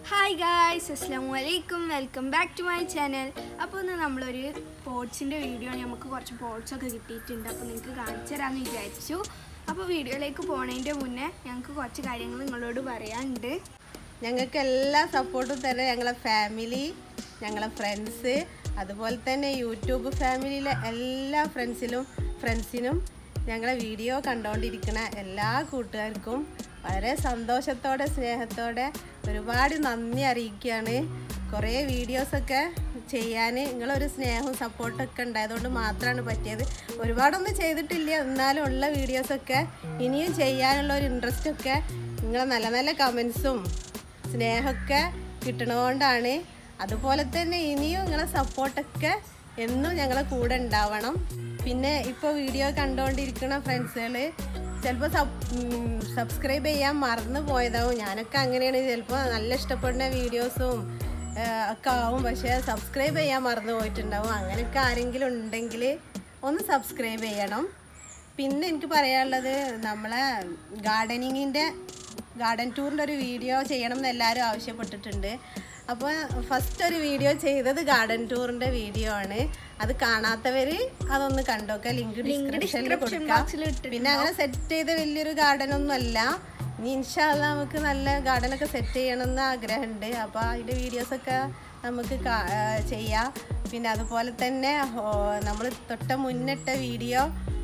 Hi guys അസ്സാം വലൈക്കും welcome back to my channel അപ്പോൾ ഇന്ന് നമ്മളൊരു പോട്ട്സിൻ്റെ വീഡിയോ ആണ് നമുക്ക് കുറച്ച് പോട്ട്സ് ഒക്കെ കിട്ടിയിട്ടുണ്ട് അപ്പോൾ നിങ്ങൾക്ക് കാണിച്ചു തരാമെന്ന് വിചാരിച്ചു അപ്പോൾ വീഡിയോയിലേക്ക് പോണതിൻ്റെ മുന്നേ ഞങ്ങൾക്ക് കുറച്ച് കാര്യങ്ങൾ നിങ്ങളോട് പറയാനുണ്ട് ഞങ്ങൾക്ക് എല്ലാ സപ്പോർട്ടും തരുന്ന ഞങ്ങളെ ഫാമിലി ഞങ്ങളെ ഫ്രണ്ട്സ് അതുപോലെ തന്നെ യൂട്യൂബ് ഫാമിലിയിലെ എല്ലാ ഫ്രണ്ട്സിലും ഫ്രണ്ട്സിനും ഞങ്ങളെ വീഡിയോ കണ്ടുകൊണ്ടിരിക്കുന്ന എല്ലാ കൂട്ടുകാർക്കും വളരെ സന്തോഷത്തോടെ സ്നേഹത്തോടെ ഒരുപാട് നന്ദി അറിയിക്കുകയാണ് കുറേ വീഡിയോസൊക്കെ ചെയ്യാൻ നിങ്ങളൊരു സ്നേഹവും സപ്പോർട്ടൊക്കെ ഉണ്ടായതുകൊണ്ട് മാത്രമാണ് പറ്റിയത് ഒരുപാടൊന്നും ചെയ്തിട്ടില്ല എന്നാലും ഉള്ള വീഡിയോസൊക്കെ ഇനിയും ചെയ്യാനുള്ള ഒരു ഇൻട്രസ്റ്റ് ഒക്കെ നിങ്ങളെ നല്ല നല്ല കമൻസും സ്നേഹമൊക്കെ കിട്ടണതുകൊണ്ടാണ് അതുപോലെ തന്നെ ഇനിയും നിങ്ങളെ സപ്പോർട്ടൊക്കെ എന്നും ഞങ്ങളെ കൂടെ ഉണ്ടാവണം പിന്നെ ഇപ്പോൾ വീഡിയോ കണ്ടുകൊണ്ടിരിക്കുന്ന ഫ്രണ്ട്സുകൾ ചിലപ്പോൾ സബ്സ്ക്രൈബ് ചെയ്യാൻ മറന്നു പോയതാവും ഞാനൊക്കെ അങ്ങനെയാണ് ചിലപ്പോൾ നല്ല ഇഷ്ടപ്പെടുന്ന വീഡിയോസും ഒക്കെ ആവും പക്ഷേ സബ്സ്ക്രൈബ് ചെയ്യാൻ മറന്നു പോയിട്ടുണ്ടാവും അങ്ങനെയൊക്കെ ആരെങ്കിലും ഉണ്ടെങ്കിൽ ഒന്ന് സബ്സ്ക്രൈബ് ചെയ്യണം പിന്നെ എനിക്ക് പറയാനുള്ളത് നമ്മളെ ഗാർഡനിങ്ങിൻ്റെ ഗാർഡൻ ടൂറിൻ്റെ ഒരു വീഡിയോ ചെയ്യണം എന്ന് എല്ലാവരും ആവശ്യപ്പെട്ടിട്ടുണ്ട് അപ്പോൾ ഫസ്റ്റ് ഒരു വീഡിയോ ചെയ്തത് ഗാർഡൻ ടൂറിൻ്റെ വീഡിയോ ആണ് അത് കാണാത്തവർ അതൊന്ന് കണ്ടോക്കെ ലിങ്ക് ഡിസ്ക്രിപ്ഷനിൽ കൊടുക്കാം പിന്നെ അങ്ങനെ സെറ്റ് ചെയ്ത വലിയൊരു ഗാർഡൻ ഒന്നും അല്ല ഇനി ഇൻഷാല്ല നമുക്ക് നല്ല ഗാർഡനൊക്കെ സെറ്റ് ചെയ്യണമെന്ന് ആഗ്രഹമുണ്ട് അപ്പോൾ അതിൻ്റെ വീഡിയോസൊക്കെ നമുക്ക് കാ- ആ, ചെയ്യാം പിന്നെ അതുപോലെ തന്നെ നമ്മൾ തൊട്ട മുന്നിട്ട വീഡിയോ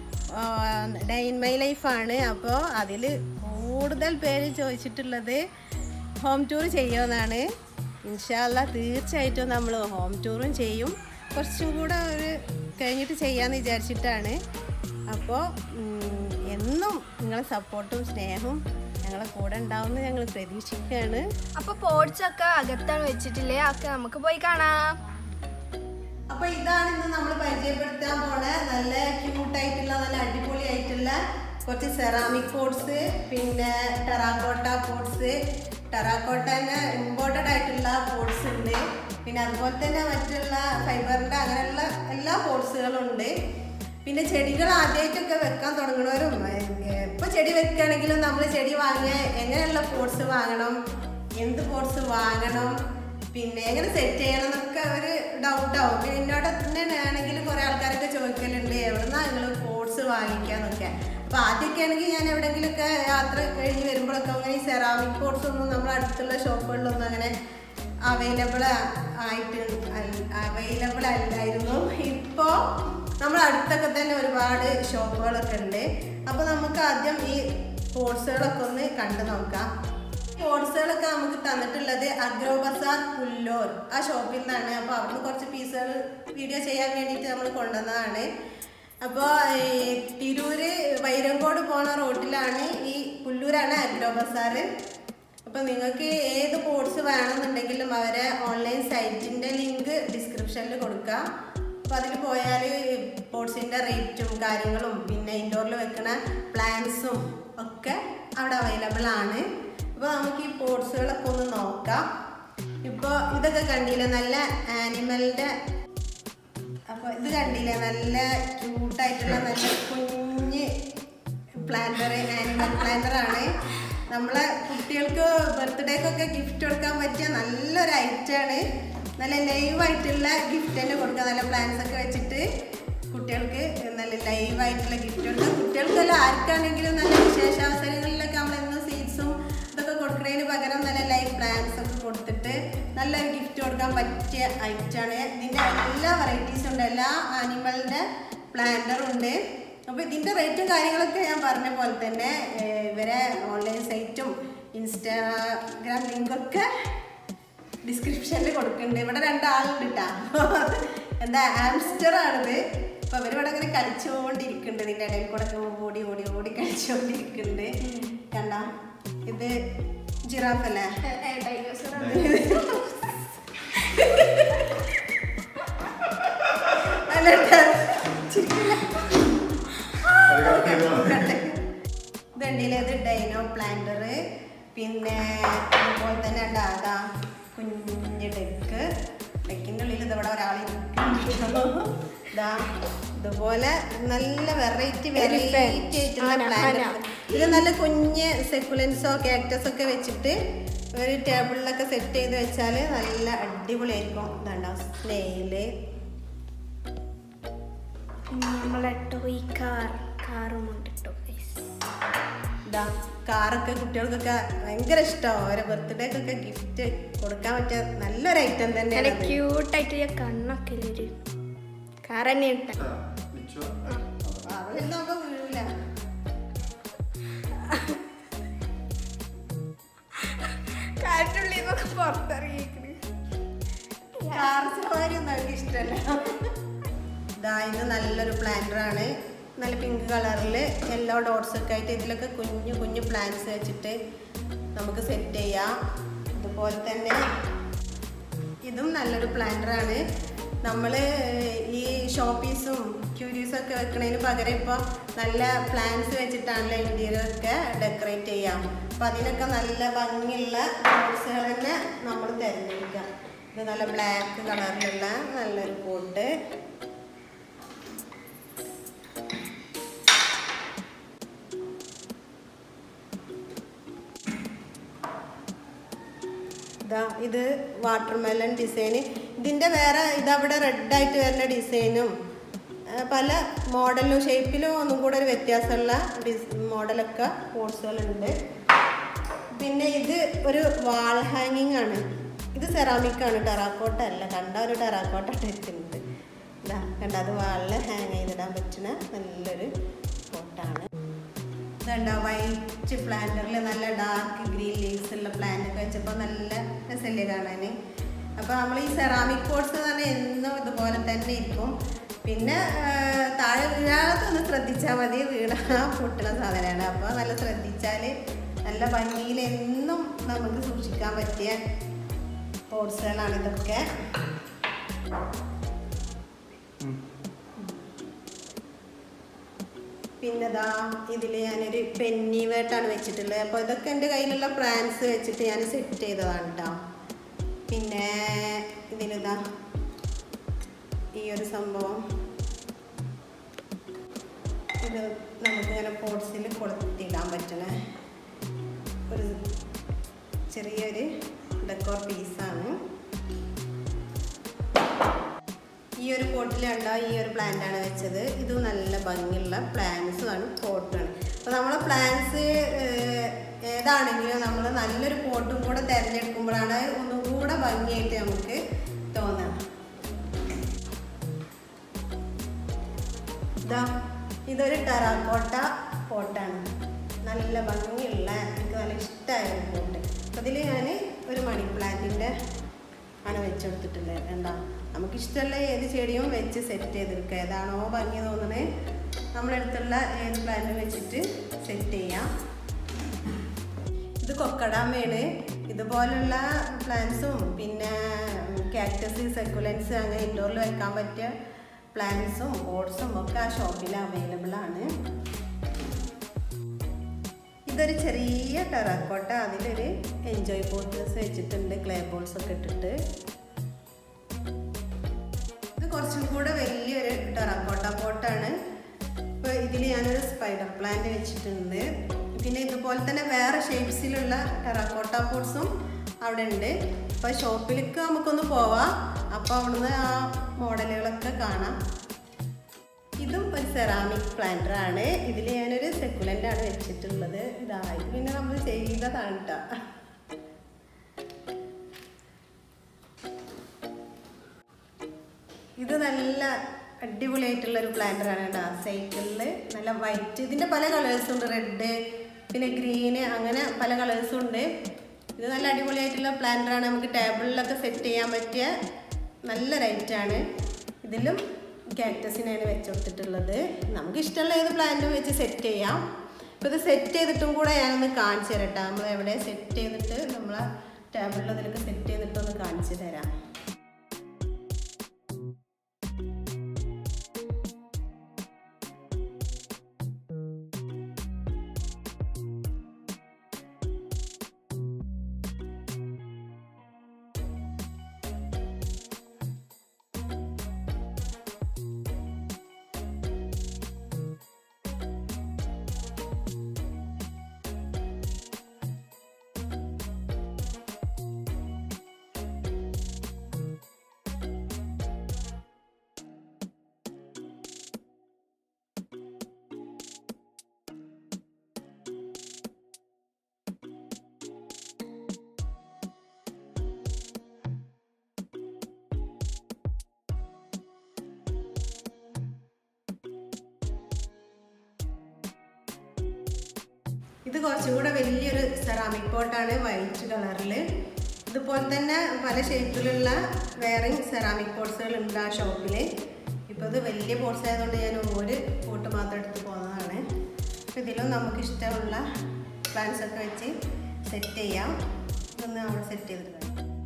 ഡേ ഇൻ മൈ ലൈഫാണ് അപ്പോൾ അതിൽ കൂടുതൽ പേര് ചോദിച്ചിട്ടുള്ളത് ഹോം ടൂർ ചെയ്യുമെന്നാണ് ഇൻഷാല്ല തീർച്ചയായിട്ടും നമ്മൾ ഹോം ടൂറും ചെയ്യും കുറച്ചും കൂടെ ഒരു കഴിഞ്ഞിട്ട് ചെയ്യാമെന്ന് വിചാരിച്ചിട്ടാണ് അപ്പോൾ എന്നും നിങ്ങളെ സപ്പോർട്ടും സ്നേഹവും ഞങ്ങളെ കൂടെ ഉണ്ടാവുമെന്ന് ഞങ്ങൾ പ്രതീക്ഷിക്കുകയാണ് അപ്പോൾ പോട്ട്സ് ഒക്കെ അകത്താണ് വെച്ചിട്ടില്ലേ ഒക്കെ നമുക്ക് പോയി കാണാം അപ്പൊ ഇതാണ് ഇന്ന് നമ്മൾ പരിചയപ്പെടുത്താൻ പോണ നല്ല ക്യൂട്ട് ആയിട്ടുള്ള നല്ല അടിപൊളി ആയിട്ടുള്ള കുറച്ച് സെറാമിക് പോട്ട്സ് പിന്നെ ടെറാക്കോട്ട പോട്ട്സ് ടെറാക്കോട്ടന് ഇമ്പോർട്ടഡ് ആയിട്ടുള്ള പോട്ട്സ് ഉണ്ട് പിന്നെ അതുപോലെ തന്നെ മറ്റുള്ള ഫൈബറിന്റെ അങ്ങനെയുള്ള എല്ലാ പോട്ട്സുകളും ഉണ്ട് പിന്നെ ചെടികൾ ആദ്യമായിട്ടൊക്കെ വെക്കാൻ തുടങ്ങണവരും എപ്പോൾ ചെടി വെക്കുകയാണെങ്കിലും നമ്മൾ ചെടി വാങ്ങിയ എങ്ങനെയുള്ള പോട്ട്സ് വാങ്ങണം എന്ത് പോട്ട്സ് വാങ്ങണം പിന്നെ എങ്ങനെ സെറ്റ് ചെയ്യണം എന്നൊക്കെ ഒരു ഡൗട്ട് ആവും പിന്നെ എന്നോട് തന്നെ ആണെങ്കിൽ കുറെ ആൾക്കാരൊക്കെ ചോദിക്കലുണ്ട് എവിടുന്നാ നിങ്ങൾ പോട്ട്സ് വാങ്ങിക്കാന്നൊക്കെ അപ്പൊ ആദ്യമൊക്കെ ആണെങ്കിൽ ഞാൻ എവിടെയെങ്കിലുമൊക്കെ യാത്ര കഴിഞ്ഞ് വരുമ്പോഴൊക്കെ അങ്ങനെ ഈ സെറാമിക് പോട്ട്സ് ഒന്നും നമ്മുടെ അടുത്തുള്ള ഷോപ്പുകളിലൊന്നും അങ്ങനെ അവൈലബിൾ ആയിട്ട് അവൈലബിൾ അല്ലായിരുന്നു ഇപ്പോൾ നമ്മുടെ അടുത്തൊക്കെ തന്നെ ഒരുപാട് ഷോപ്പുകളൊക്കെ ഉണ്ട് അപ്പോൾ നമുക്ക് ആദ്യം ഈ പോട്ട്സുകളൊക്കെ ഒന്ന് കണ്ടു നോക്കാം പോട്ട്സുകളൊക്കെ നമുക്ക് തന്നിട്ടുള്ളത് അഗ്രോ ബസാർ പുല്ലോർ ആ ഷോപ്പിൽ നിന്നാണ് അപ്പോൾ അവിടുന്ന് കുറച്ച് പീസുകൾ വീഡിയോ ചെയ്യാൻ വേണ്ടിയിട്ട് നമ്മൾ കൊണ്ടുവന്നതാണ് അപ്പോൾ തിരൂര് വൈരങ്കോട് പോണ റോട്ടിലാണ് ഈ പുല്ലൂരാണ് അഗ്രോ ബസാർ അപ്പോൾ നിങ്ങൾക്ക് ഏത് പോട്ട്സ് വേണമെന്നുണ്ടെങ്കിലും അവരെ ഓൺലൈൻ സൈറ്റിൻ്റെ ലിങ്ക് ഡിസ്ക്രിപ്ഷനിൽ കൊടുക്കാം അപ്പോൾ അതിൽ പോയാൽ പോട്ട്സിൻ്റെ റേറ്റും കാര്യങ്ങളും പിന്നെ ഇൻഡോറിൽ വെക്കുന്ന പ്ലാന്റ്സും ഒക്കെ അവിടെ അവൈലബിൾ ആണ് അപ്പോൾ നമുക്ക് ഈ പോട്ട്സുകളൊക്കെ ഒന്ന് നോക്കാം ഇപ്പോൾ ഇതൊക്കെ കണ്ടില്ലേ നല്ല ആനിമലിൻ്റെ അപ്പോൾ ഇത് കണ്ടില്ലേ നല്ല ക്യൂട്ടായിട്ടുള്ള നല്ല കുഞ്ഞ് പ്ലാന്റർ ആനിമൽ പ്ലാന്റർ ആണ് നമ്മളെ കുട്ടികൾക്ക് ബർത്ത്ഡേക്കൊക്കെ ഗിഫ്റ്റ് കൊടുക്കാൻ പറ്റിയ നല്ലൊരു ഐറ്റാണ് നല്ല ലൈവായിട്ടുള്ള ഗിഫ്റ്റ് തന്നെ കൊടുക്കുക നല്ല പ്ലാന്റ്സ് ഒക്കെ വെച്ചിട്ട് കുട്ടികൾക്ക് നല്ല ലൈവായിട്ടുള്ള ഗിഫ്റ്റ് കൊടുക്കുക കുട്ടികൾക്കല്ല ആർക്കാണെങ്കിലും നല്ല വിശേഷാവസരങ്ങളിലൊക്കെ നമ്മൾ എന്നും സീഡ്സും ഇതൊക്കെ കൊടുക്കുന്നതിന് പകരം നല്ല ലൈവ് പ്ലാന്റ്സ് ഒക്കെ കൊടുത്തിട്ട് നല്ലൊരു ഗിഫ്റ്റ് കൊടുക്കാൻ പറ്റിയ ഐറ്റാണ് ഇതിൻ്റെ എല്ലാ വെറൈറ്റീസും ഉണ്ട് എല്ലാ ആനിമലിൻ്റെ പ്ലാന്ററും ഉണ്ട് അപ്പോൾ ഇതിൻ്റെ റേറ്റും കാര്യങ്ങളൊക്കെ ഞാൻ പറഞ്ഞ പോലെ തന്നെ ഏഹ്, ഇവരെ ഓൺലൈൻ സൈറ്റും ഇൻസ്റ്റാഗ്രാം ലിങ്കൊക്കെ ഡിസ്ക്രിപ്ഷനിൽ കൊടുക്കുന്നുണ്ട് ഇവിടെ രണ്ടാളുണ്ട് കേട്ടാ എന്താ ആംസ്റ്റർ ആണിത് അപ്പൊ അവരിവിടെ അങ്ങനെ കളിച്ചുകൊണ്ടിരിക്കുന്നുണ്ട് ഇതിന്റെ ഇടയിൽ കൂടെ ഒക്കെ ഓടി ഓടി ഓടി കളിച്ചുകൊണ്ടിരിക്കുന്നുണ്ട് കണ്ട ഇത് ജിറാഫ് അല്ലേ അല്ല ട്ടാ. ഇതുണ്ടല്ലേ ഇത് ഡൈനോ പ്ലാന്റർ പിന്നെ അതുപോലെ തന്നെ ഡാതാ കുഞ്ഞ് ഡെക്ക് ഡെക്കിൻ്റെ ഉള്ളിൽ ഇതവിടെ ഒരാൾ ഇതാ ഇതുപോലെ നല്ല വെറൈറ്റി വെറൈറ്റി ആയിട്ടുള്ള ആന, പ്ലാന്റ് ആന. ഇതിൽ നല്ല കുഞ്ഞ് സെക്കുലൻസോ കാക്ടസോ ഒക്കെ വെച്ചിട്ട് ഒരു ടേബിളിലൊക്കെ സെറ്റ് ചെയ്ത് വെച്ചാൽ നല്ല അടിപൊളിയായിരിക്കും ഇതാണ്ടോ സ്നെയില് പിന്നെ നമ്മളെ ടോയ് കാർ കാറും ഉണ്ട് കേട്ടോ ഇതാ കാറൊക്കെ കുട്ടികൾക്കൊക്കെ ഭയങ്കര ഇഷ്ടമാവും അവരെ ബർത്ത്ഡേക്കൊക്കെ ഗിഫ്റ്റ് കൊടുക്കാൻ പറ്റിയ നല്ലൊരു ഐറ്റം നല്ല തന്നെയാണ് ഇത്. ക്യൂട്ടായിട്ട് ഞാൻ കണ്ണൊക്കെ ഒരു കാർ തന്നെ ഇട്ട അവളൊന്നും ഒക്കെ വീഴൂല കാറ്റുള്ളിൽ നിന്നൊക്കെ പുറത്തിറങ്ങിയിരിക്കണ് കാർ സവാരി ഒന്നും അവർക്ക് ഇഷ്ടമല്ല ഇതാ ഇത് നല്ലൊരു പ്ലാന്റർ ആണ് നല്ല പിങ്ക് കളറിൽ യെല്ലോ ഡോട്ട്സ് ഒക്കെ ആയിട്ട് ഇതിലൊക്കെ കുഞ്ഞു കുഞ്ഞു പ്ലാന്റ്സ് വെച്ചിട്ട് നമുക്ക് സെറ്റ് ചെയ്യാം ഇതുപോലെ തന്നെ ഇതും നല്ലൊരു പ്ലാന്റർ ആണ് നമ്മൾ ഈ ഷോപ്പീസും ക്യൂരീസും ഒക്കെ വെക്കണതിന് പകരം ഇപ്പോൾ നല്ല പ്ലാന്റ്സ് വെച്ചിട്ടാണല്ലോ ഇന്റീരിയർ ഒക്കെ ഡെക്കറേറ്റ് ചെയ്യാം അപ്പം അതിനൊക്കെ നല്ല ഭംഗിയുള്ള പോട്ട്സുകൾ തന്നെ നമ്മൾ തിരഞ്ഞെടുക്കാം ഇത് നല്ല ബ്ലാക്ക് കളറിലുള്ള നല്ലൊരു പോട്ട് ഇതാ ഇത് വാട്ടർ മെലൺ ഡിസൈൻ ഇതിൻ്റെ വേറെ ഇതവിടെ റെഡായിട്ട് വരുന്ന ഡിസൈനും ആ, പല മോഡലും ഷേപ്പിലും ഒന്നും കൂടെ ഒരു വ്യത്യാസമുള്ള ഡിസ് മോഡലൊക്കെ പോട്ട്സുകളുണ്ട് പിന്നെ ഇത് ഒരു വാൾ ഹാങ്ങിങ് ആണ് ഇത് സെറാമിക് ആണ് ടെറാക്കോട്ട അല്ല കണ്ട ഒരു ടെറാക്കോട്ട വെച്ചിട്ടുണ്ട് ഇതാ കണ്ട അത് വാളിൽ ഹാങ് ചെയ്തിടാൻ പറ്റുന്ന നല്ലൊരു പോട്ടാണ് ഇതുണ്ട വൈറ്റ് പ്ലാന്ററിൽ നല്ല ഡാർക്ക് ഗ്രീൻ ലീവ്സ് ഉള്ള പ്ലാന്റ് ഒക്കെ വെച്ചപ്പോൾ നല്ല രസമല്ലേ കാണാൻ അപ്പോൾ നമ്മൾ ഈ സെറാമിക് പോട്ട്സ് എന്ന് പറഞ്ഞാൽ എന്നും ഇതുപോലെ തന്നെ ഇരിക്കും പിന്നെ ആ, താഴെ വീഴാത്തൊന്ന് ശ്രദ്ധിച്ചാൽ മതി വീണ പൊട്ടുന്ന സാധനമാണ് അപ്പോൾ നല്ല ശ്രദ്ധിച്ചാൽ നല്ല ഭംഗിയിൽ എന്നും നമുക്ക് സൂക്ഷിക്കാൻ പറ്റിയ പോട്ട്സുകളാണ് ഇതൊക്കെ പിന്നെതാ ഇതിൽ ഞാനൊരു പെന്നി വേട്ടാണ് വെച്ചിട്ടുള്ളത് അപ്പോൾ ഇതൊക്കെ എൻ്റെ കയ്യിലുള്ള പ്ലാൻസ് വെച്ചിട്ട് ഞാൻ സെറ്റ് ചെയ്തതാണ് കേട്ടോ പിന്നെ ഇതിലിതാ ഈ ഒരു സംഭവം ഇത് നമുക്കിങ്ങനെ പോട്ട്സിൽ കൊളുത്തിടാൻ പറ്റണ ഒരു ചെറിയൊരു ഡെക്കോർ പീസാണ് ഈ ഒരു പോട്ടിലുണ്ട ഈ ഒരു പ്ലാന്റ് ആണ് വെച്ചത് ഇത് നല്ല ഭംഗിയുള്ള പ്ലാന്റ്സും ആണ് പോട്ടാണ് അപ്പോൾ നമ്മളെ പ്ലാന്റ്സ് ഏതാണെങ്കിലും നമ്മൾ നല്ലൊരു പോട്ടും കൂടെ തിരഞ്ഞെടുക്കുമ്പോഴാണ് ഒന്നും കൂടെ ഭംഗിയായിട്ട് നമുക്ക് തോന്നുക ഇതാ ഇതൊരു ടെറാക്കോട്ട പോട്ടാണ് നല്ല ഭംഗിയുള്ള എനിക്ക് നല്ല ഇഷ്ടമായ ഒരു പോട്ട് അപ്പോൾ ഇതിൽ ഞാൻ ഒരു മണി പ്ലാന്റിൻ്റെ ആണ് വെച്ചെടുത്തിട്ടുള്ളത് എന്താ നമുക്കിഷ്ടമുള്ള ഏത് ചെടിയും വെച്ച് സെറ്റ് ചെയ്തെടുക്കുക ഏതാണോ ഭംഗി തോന്നുന്നത് നമ്മളടുത്തുള്ള ഏത് പ്ലാന്റും വെച്ചിട്ട് സെറ്റ് ചെയ്യാം ഇത് കൊക്കടാമയാണ് ഇതുപോലുള്ള പ്ലാന്റ്സും പിന്നെ കാക്ടസ് സെക്കുലൻസ് അങ്ങനെ ഇൻഡോറിൽ വെക്കാൻ പറ്റിയ പ്ലാന്റ്സും പോട്ട്സും ഒക്കെ ആ ഷോപ്പിൽ അവൈലബിൾ ആണ് ഇതൊരു ചെറിയ ടെറാക്കോട്ട അതിലൊരു എൻജോയ് പോട്ടേഴ്സ് വെച്ചിട്ടുണ്ട് ക്ലേ ബോൾസ് ഒക്കെ ഇട്ടിട്ട് ഇത് കുറച്ചും കൂടെ വലിയൊരു ടെറാക്കോട്ട പോട്ടാണ് ഇപ്പോൾ ഇതിൽ ഞാനൊരു സ്പൈഡർ പ്ലാന്റ് വെച്ചിട്ടുണ്ട് പിന്നെ ഇതുപോലെ തന്നെ വേറെ ഷേപ്സിലുള്ള ടെറാക്കോട്ട പോട്ട്സും അവിടെ ഉണ്ട് അപ്പോൾ ഷോപ്പിലേക്ക് നമുക്കൊന്ന് പോവാം അപ്പോൾ അവിടുന്ന് ആ മോഡലുകളൊക്കെ കാണാം ഇതും ഒരു സെറാമിക് പ്ലാന്റർ ആണ് ഇതിൽ ഞാനൊരു സെക്കുലൻ്റ് ആണ് വെച്ചിട്ടുള്ളത് ഇതായി പിന്നെ നമ്മൾ ചെയ്തതാണ് കേട്ടോ ഇത് നല്ല അടിപൊളിയായിട്ടുള്ള ഒരു പ്ലാന്റർ ആണ് കേട്ടോ സൈക്കിളിൽ നല്ല വൈറ്റ് ഇതിൻ്റെ പല കളേഴ്സും ഉണ്ട് റെഡ് പിന്നെ ഗ്രീന് അങ്ങനെ പല കളേഴ്സും ഉണ്ട് ഇത് നല്ല അടിപൊളിയായിട്ടുള്ള പ്ലാന്റർ ആണ് നമുക്ക് ടേബിളിലൊക്കെ സെറ്റ് ചെയ്യാൻ പറ്റിയ നല്ല റൈറ്റാണ് ഇതിലും കാക്ടസിനാണ് വെച്ച് കൊടുത്തിട്ടുള്ളത് നമുക്ക് ഇഷ്ടമുള്ള ഏത് പ്ലാന്റും വെച്ച് സെറ്റ് ചെയ്യാം ഇപ്പോൾ ഇത് സെറ്റ് ചെയ്തിട്ടും കൂടെ ഞാനൊന്ന് കാണിച്ചു തരാം കേട്ടോ നമ്മൾ എവിടെ സെറ്റ് ചെയ്തിട്ട് നമ്മളെ ടേബിളിൽ ഇതിലൊക്കെ സെറ്റ് ചെയ്തിട്ടൊന്ന് കാണിച്ചു തരാം ഇത് കുറച്ചും കൂടെ വലിയൊരു സെറാമിക് പോട്ടാണ് വൈറ്റ് കളറിൽ ഇതുപോലെ തന്നെ പല ഷേപ്പിലുള്ള വേറെ സെറാമിക് പോട്ട്സുകൾ ഉണ്ട് ആ ഷോപ്പിൽ ഇപ്പോൾ ഇത് വലിയ പോട്ട്സ് ആയതുകൊണ്ട് ഞാൻ ഒരു പോട്ട് മാത്രം എടുത്ത് പോകുന്നതാണ് അപ്പോൾ ഇതിലും നമുക്ക് ഇഷ്ടമുള്ള പ്ലാന്റ്സ് ഒക്കെ വെച്ച് സെറ്റ് ചെയ്യാം ഇതൊന്ന് നമ്മൾ സെറ്റ് ചെയ്തിട്ട്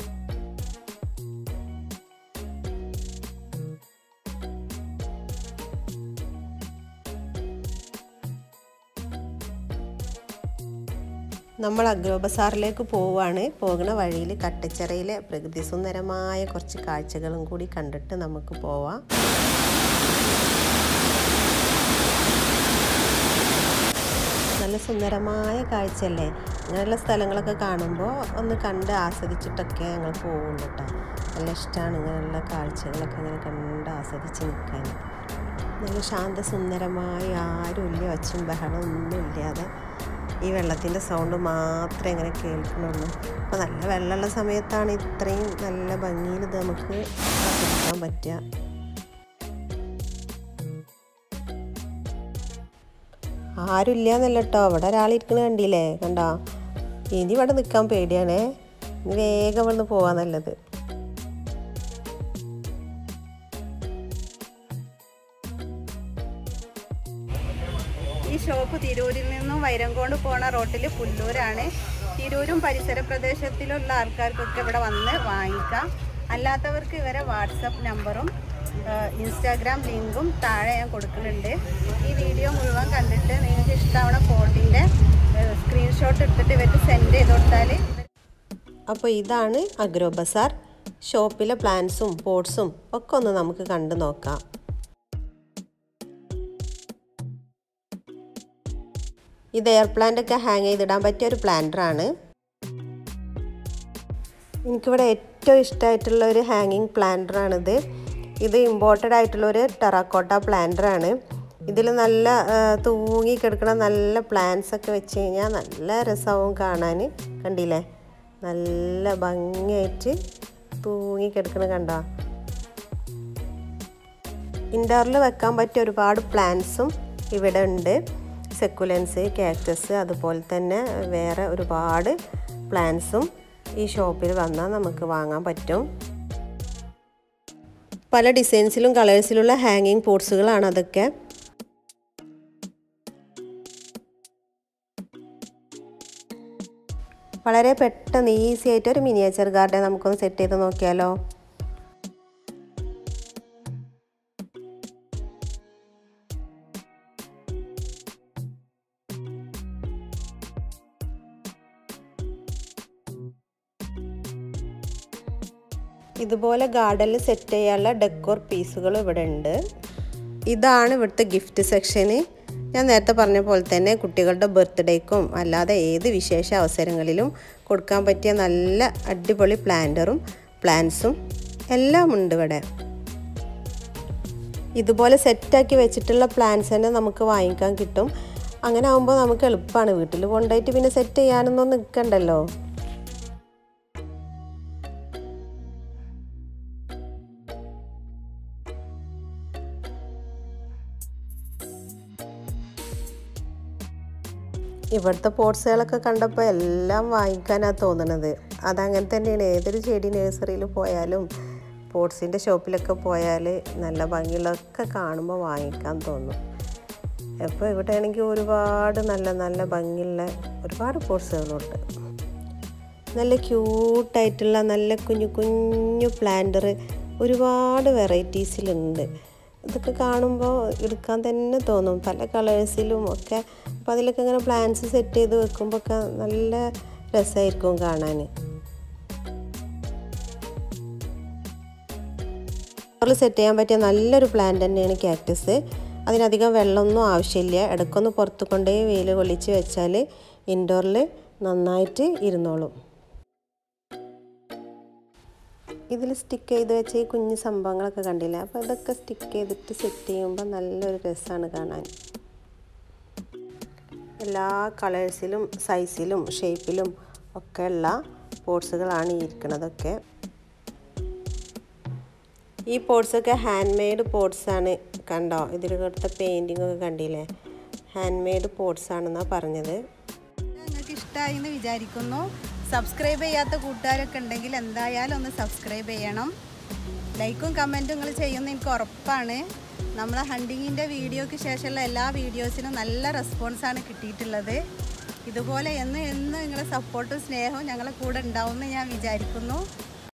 നമ്മൾ അഗ്രോ ബസാറിലേക്ക് പോവുകയാണ് പോകുന്ന വഴിയിൽ കട്ടച്ചിറയിലെ പ്രകൃതി സുന്ദരമായ കുറച്ച് കാഴ്ചകളും കൂടി കണ്ടിട്ട് നമുക്ക് പോവാം നല്ല സുന്ദരമായ കാഴ്ചയല്ലേ ഇങ്ങനെയുള്ള സ്ഥലങ്ങളൊക്കെ കാണുമ്പോൾ ഒന്ന് കണ്ട് ആസ്വദിച്ചിട്ടൊക്കെ ഞങ്ങൾ പോകുള്ളൂ കേട്ടോ നല്ല ഇഷ്ടമാണ് ഇങ്ങനെയുള്ള കാഴ്ചകളൊക്കെ ഇങ്ങനെ കണ്ട് ആസ്വദിച്ച് നിൽക്കാൻ നല്ല ശാന്തസുന്ദരമായ ആരുമില്ല ഒച്ചും ബഹളം ഒന്നുമില്ലാതെ ഈ വെള്ളത്തിൻ്റെ സൗണ്ട് മാത്രമേ ഇങ്ങനെ കേൾക്കണുള്ളൂ അപ്പോൾ നല്ല വെള്ളമുള്ള സമയത്താണ് ഇത്രയും നല്ല ഭംഗിയിൽ ഇത് നമുക്ക് ആസ്വദിക്കാൻ പറ്റുക ആരുമില്ല എന്നല്ല കേട്ടോ അവിടെ ഒരാളിരിക്കണ കണ്ടില്ലേ കണ്ടോ ഇനി ഇവിടെ നിൽക്കാൻ പേടിയാണേ ഇനി വേഗം ഇവിടുന്ന് പോവാൻ നല്ലത് ഈ ഷോപ്പ് തിരൂരിൽ നിന്നും വൈരങ്കോട് പോണ റോട്ടിൽ പുല്ലൂരാണ് തിരൂരും പരിസര പ്രദേശത്തിലുള്ള ആൾക്കാർക്കൊക്കെ ഇവിടെ വന്ന് വാങ്ങിക്കാം അല്ലാത്തവർക്ക് ഇവരെ വാട്സപ്പ് നമ്പറും ഇൻസ്റ്റാഗ്രാം ലിങ്കും താഴെ ഞാൻ കൊടുക്കുന്നുണ്ട് ഈ വീഡിയോ മുഴുവൻ കണ്ടിട്ട് നിങ്ങൾക്ക് ഇഷ്ടമാവണ ഫോട്ടിൻ്റെ സ്ക്രീൻഷോട്ട് എടുത്തിട്ട് ഇവർക്ക് സെൻഡ് ചെയ്ത് കൊടുത്താൽ അപ്പോൾ ഇതാണ് അഗ്രോ ബസാർ ഷോപ്പിലെ പ്ലാന്റ്സും പോട്ട്സും ഒക്കെ ഒന്ന് നമുക്ക് കണ്ടു നോക്കാം ഇത് എയർ പ്ലാന്റ് ഒക്കെ ഹാങ് ചെയ്തിടാൻ പറ്റിയ ഒരു പ്ലാന്ററാണ് എനിക്കിവിടെ ഏറ്റവും ഇഷ്ടമായിട്ടുള്ള ഒരു ഹാങ്ങിങ് പ്ലാന്ററാണിത് ഇത് ഇമ്പോർട്ടഡ് ആയിട്ടുള്ള ഒരു ടെറാക്കോട്ട പ്ലാന്ററാണ് ഇതിൽ നല്ല തൂങ്ങി കിടക്കുന്ന നല്ല പ്ലാന്റ്സ് ഒക്കെ വെച്ച് കഴിഞ്ഞാൽ നല്ല രസവും കാണാൻ കണ്ടില്ലേ നല്ല ഭംഗിയായിട്ട് തൂങ്ങി കിടക്കണ കണ്ടോ ഇൻഡോറിൽ വെക്കാൻ പറ്റിയ ഒരുപാട് പ്ലാന്റ്സും ഇവിടെ ഉണ്ട് സെക്കുലൻസ് കാക്ടസ് അതുപോലെ തന്നെ വേറെ ഒരുപാട് പ്ലാന്റ്സും ഈ ഷോപ്പിൽ വന്നാൽ നമുക്ക് വാങ്ങാൻ പറ്റും പല ഡിസൈൻസിലും കളേഴ്സിലുള്ള ഹാങ്ങിങ് പോട്ട്സുകളാണ് അതൊക്കെ വളരെ പെട്ടെന്ന് ഈസി ആയിട്ട് ഒരു മിനിയേച്ചർ ഗാർഡൻ നമുക്കൊന്ന് സെറ്റ് ചെയ്ത് നോക്കിയാലോ ഇതുപോലെ ഗാർഡനിൽ സെറ്റ് ചെയ്യാനുള്ള ഡെക്കോർ പീസുകൾ ഇവിടെ ഉണ്ട് ഇതാണ് ഇവിടുത്തെ ഗിഫ്റ്റ് സെക്ഷന് ഞാൻ നേരത്തെ പറഞ്ഞ പോലെ തന്നെ കുട്ടികളുടെ ബർത്ത്ഡേക്കും അല്ലാതെ ഏത് വിശേഷ അവസരങ്ങളിലും കൊടുക്കാൻ പറ്റിയ നല്ല അടിപൊളി പ്ലാന്ററും പ്ലാന്റ്സും എല്ലാം ഉണ്ട് ഇവിടെ ഇതുപോലെ സെറ്റാക്കി വെച്ചിട്ടുള്ള പ്ലാന്റ്സ് തന്നെ നമുക്ക് വാങ്ങിക്കാൻ കിട്ടും അങ്ങനെ ആകുമ്പോൾ നമുക്ക് എളുപ്പമാണ് വീട്ടിൽ കൊണ്ടുപോയിട്ട് പിന്നെ സെറ്റ് ചെയ്യാനൊന്നും നിൽക്കണ്ടല്ലോ ഇവിടുത്തെ പോട്ട്സുകളൊക്കെ കണ്ടപ്പോൾ എല്ലാം വാങ്ങിക്കാനാണ് തോന്നുന്നത് അതങ്ങനെ തന്നെയാണ് ഏതൊരു ചെടി നഴ്സറിയിൽ പോയാലും പോട്ട്സിൻ്റെ ഷോപ്പിലൊക്കെ പോയാൽ നല്ല ഭംഗിയുള്ളതൊക്കെ കാണുമ്പോൾ വാങ്ങിക്കാൻ തോന്നും അപ്പോൾ ഇവിടെ ആണെങ്കിൽ ഒരുപാട് നല്ല നല്ല ഭംഗിയുള്ള ഒരുപാട് പോട്ട്സുകളുണ്ട് നല്ല ക്യൂട്ടായിട്ടുള്ള നല്ല കുഞ്ഞു കുഞ്ഞു പ്ലാന്റർ ഒരുപാട് വെറൈറ്റീസിലുണ്ട് ഇതൊക്കെ കാണുമ്പോൾ എടുക്കാൻ തന്നെ തോന്നും പല കളേഴ്സിലും ഒക്കെ അപ്പോൾ അതിലൊക്കെ ഇങ്ങനെ പ്ലാന്റ്സ് സെറ്റ് ചെയ്ത് വെക്കുമ്പോൾ ഒക്കെ നല്ല രസമായിരിക്കും കാണാൻ സെറ്റ് ചെയ്യാൻ പറ്റിയ നല്ലൊരു പ്ലാന്റ് തന്നെയാണ് കാക്ടസ് അതിനധികം വെള്ളമൊന്നും ആവശ്യമില്ല ഇടയ്ക്കൊന്ന് പുറത്ത് കൊണ്ടേ വെയിൽ കൊള്ളിച്ച് വെച്ചാൽ ഇൻഡോറിൽ നന്നായിട്ട് ഇരുന്നോളും ഇതിൽ സ്റ്റിക്ക് ചെയ്ത് വെച്ച ഈ കുഞ്ഞു സംഭവങ്ങളൊക്കെ കണ്ടില്ല അപ്പോൾ ഇതൊക്കെ സ്റ്റിക്ക് ചെയ്തിട്ട് സെറ്റ് ചെയ്യുമ്പോൾ നല്ലൊരു രസമാണ് കാണാൻ എല്ലാ കളേഴ്സിലും സൈസിലും ഷേപ്പിലും ഒക്കെ ഉള്ള പോട്ട്സുകളാണ് ഈ ഇരിക്കുന്നതൊക്കെ ഈ പോട്ട്സൊക്കെ ഹാൻഡ് മെയ്ഡ് പോട്ട്സാണ് കണ്ടോ ഇതിൽ കൊടുത്ത പെയിൻറ്റിംഗ് ഒക്കെ കണ്ടില്ലേ ഹാൻഡ് മെയ്ഡ് പോട്ട്സ് ആണെന്നാണ് പറഞ്ഞത് ഇഷ്ടമായി എന്ന് വിചാരിക്കുന്നു സബ്സ്ക്രൈബ് ചെയ്യാത്ത കൂട്ടുകാരൊക്കെ ഉണ്ടെങ്കിൽ എന്തായാലും ഒന്ന് സബ്സ്ക്രൈബ് ചെയ്യണം ലൈക്കും കമൻറ്റും നിങ്ങൾ ചെയ്യുന്ന എനിക്ക് ഉറപ്പാണ് നമ്മളെ ഹണ്ടിങ്ങിൻ്റെ വീഡിയോയ്ക്ക് ശേഷമുള്ള എല്ലാ വീഡിയോസിനും നല്ല റെസ്പോൺസാണ് കിട്ടിയിട്ടുള്ളത് ഇതുപോലെ എന്നും എന്നും നിങ്ങളുടെ സപ്പോർട്ടും സ്നേഹവും ഞങ്ങളെ കൂടെ ഉണ്ടാവുമെന്ന് ഞാൻ വിചാരിക്കുന്നു